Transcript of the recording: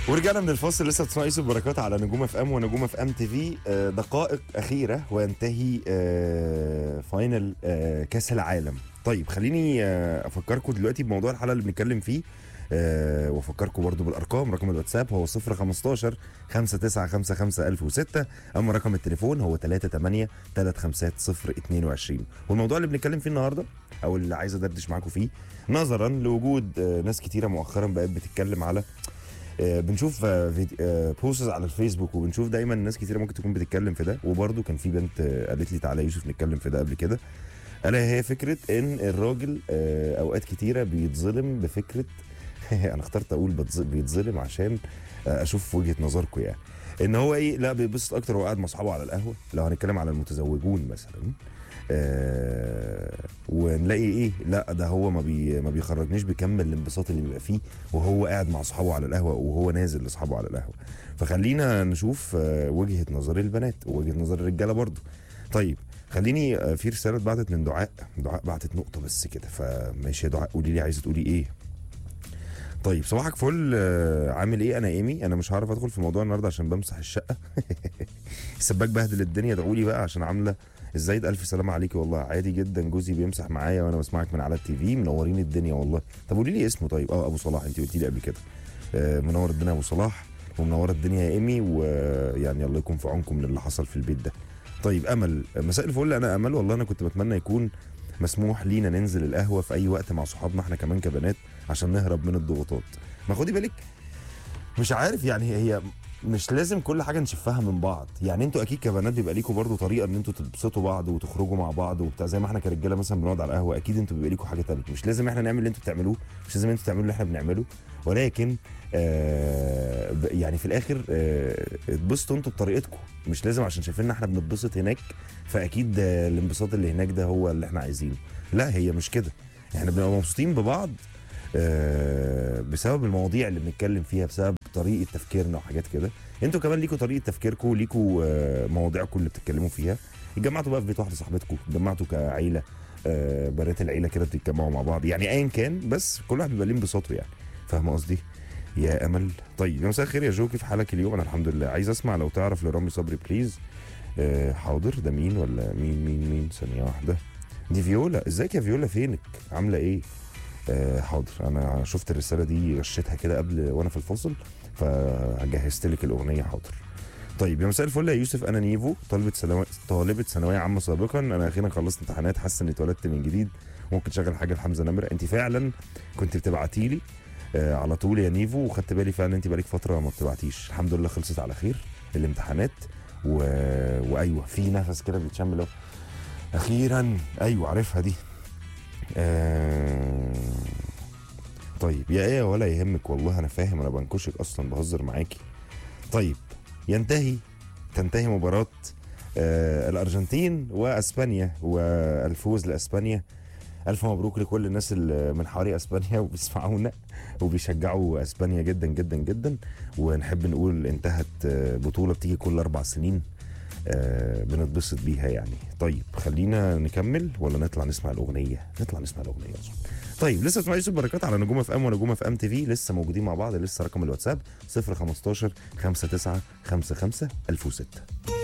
ورجعنا من الفاصل لسه بتسمعوا يوسف بركات على نجوم اف ام ونجوم اف ام تي في آه، دقائق اخيره وينتهي آه، فاينل آه، كاس العالم طيب خليني آه، افكركم دلوقتي بموضوع الحلقه اللي بنتكلم فيه آه، وافكركم برضو بالارقام رقم الواتساب هو 015 5955006 اما رقم التليفون هو 38 350 والموضوع اللي بنتكلم فيه النهارده او اللي عايز ادردش معاكم فيه نظرا لوجود آه، ناس كتيره مؤخرا بقت بتتكلم على آه، بنشوف آه، فيديو آه، بوستز على الفيسبوك وبنشوف دايما ناس كتيره ممكن تكون بتتكلم في ده وبرده كان في بنت آه، قالت لي تعالى يوسف نتكلم في ده قبل كده الا هي فكره ان الراجل آه، اوقات كتيره بيتظلم بفكره انا اخترت اقول بتظ- بيتظلم عشان آه، اشوف وجهه نظركم يعني ان هو ايه لا بيبسط اكتر وهو قاعد مع اصحابه على القهوه لو هنتكلم على المتزوجون مثلا آه ونلاقي ايه لا ده هو ما بي ما بيخرجنيش بكم الانبساط اللي بيبقى فيه وهو قاعد مع اصحابه على القهوه وهو نازل لاصحابه على القهوه فخلينا نشوف آه وجهه نظر البنات ووجهه نظر الرجاله برضو طيب خليني آه في رساله اتبعتت من دعاء دعاء بعتت نقطه بس كده فماشي يا دعاء قولي لي عايزه تقولي ايه طيب صباحك فل آه، عامل ايه انا ايمي انا مش هعرف ادخل في موضوع النهارده عشان بمسح الشقه السباك بهدل الدنيا ادعوا لي بقى عشان عامله ازاي الف سلامه عليكي والله عادي جدا جوزي بيمسح معايا وانا بسمعك من على التي في منورين الدنيا والله طب قولي لي اسمه طيب اه ابو صلاح انت قلتي لي قبل كده آه منور الدنيا ابو صلاح ومنوره الدنيا يا ايمي ويعني الله يكون في عونكم من اللي حصل في البيت ده طيب امل مساء الفل انا امل والله انا كنت بتمنى يكون مسموح لينا ننزل القهوه في اي وقت مع صحابنا احنا كمان كبنات عشان نهرب من الضغوطات ما خدي بالك مش عارف يعني هي مش لازم كل حاجه نشفها من بعض يعني انتوا اكيد كبنات بيبقى ليكوا برضو طريقه ان انتوا تبسطوا بعض وتخرجوا مع بعض وبتاع زي ما احنا كرجاله مثلا بنقعد على القهوه اكيد انتوا بيبقى ليكوا حاجه تانية مش لازم احنا نعمل اللي انتوا بتعملوه مش لازم انتوا تعملوا اللي احنا بنعمله ولكن آه ب- يعني في الاخر آه اتبسطوا انتوا بطريقتكم مش لازم عشان شايفين ان احنا بنتبسط هناك فاكيد آه الانبساط اللي هناك ده هو اللي احنا عايزينه لا هي مش كده احنا بنبقى مبسوطين ببعض آه، بسبب المواضيع اللي بنتكلم فيها بسبب طريقه تفكيرنا وحاجات كده انتوا كمان ليكوا طريقه تفكيركم ليكوا آه، مواضيعكم اللي بتتكلموا فيها اتجمعتوا بقى في بيت واحده صاحبتكم اتجمعتوا كعيله آه، بنات العيله كده بتتجمعوا مع بعض يعني ايا كان بس كل واحد بيبقى ليه انبساطه يعني فاهمه قصدي يا امل طيب يا مساء الخير يا جو كيف حالك اليوم انا الحمد لله عايز اسمع لو تعرف لرامي صبري بليز آه، حاضر ده مين ولا مين مين مين ثانيه واحده دي فيولا ازيك يا فيولا فينك عامله ايه آه حاضر انا شفت الرساله دي غشيتها كده قبل وانا في الفاصل فجهزت لك الاغنيه حاضر طيب يا مساء الفل يا يوسف انا نيفو طالبه سلو... طالبه ثانويه عامه سابقا انا اخيرا خلصت امتحانات حاسه اني اتولدت من جديد ممكن تشغل حاجه لحمزه نمره انت فعلا كنت بتبعتي لي آه على طول يا نيفو وخدت بالي فعلا انت بقالك فتره ما بتبعتيش الحمد لله خلصت على خير الامتحانات و... وايوه في نفس كده بيتشم له اخيرا ايوه عارفها دي آه... طيب يا ايه ولا يهمك والله انا فاهم انا بنكشك اصلا بهزر معاكي طيب ينتهي تنتهي مباراة آه الارجنتين واسبانيا والفوز لاسبانيا الف مبروك لكل الناس اللي من حواري اسبانيا وبيسمعونا وبيشجعوا اسبانيا جدا جدا جدا ونحب نقول انتهت آه، بطولة بتيجي كل اربع سنين آه بنتبسط بيها يعني طيب خلينا نكمل ولا نطلع نسمع الاغنيه نطلع نسمع الاغنيه اظن طيب لسه اسمعوا يوسف بركات على نجوم اف ام ونجوم اف ام تي في لسه موجودين مع بعض لسه رقم الواتساب 015 59 55 1006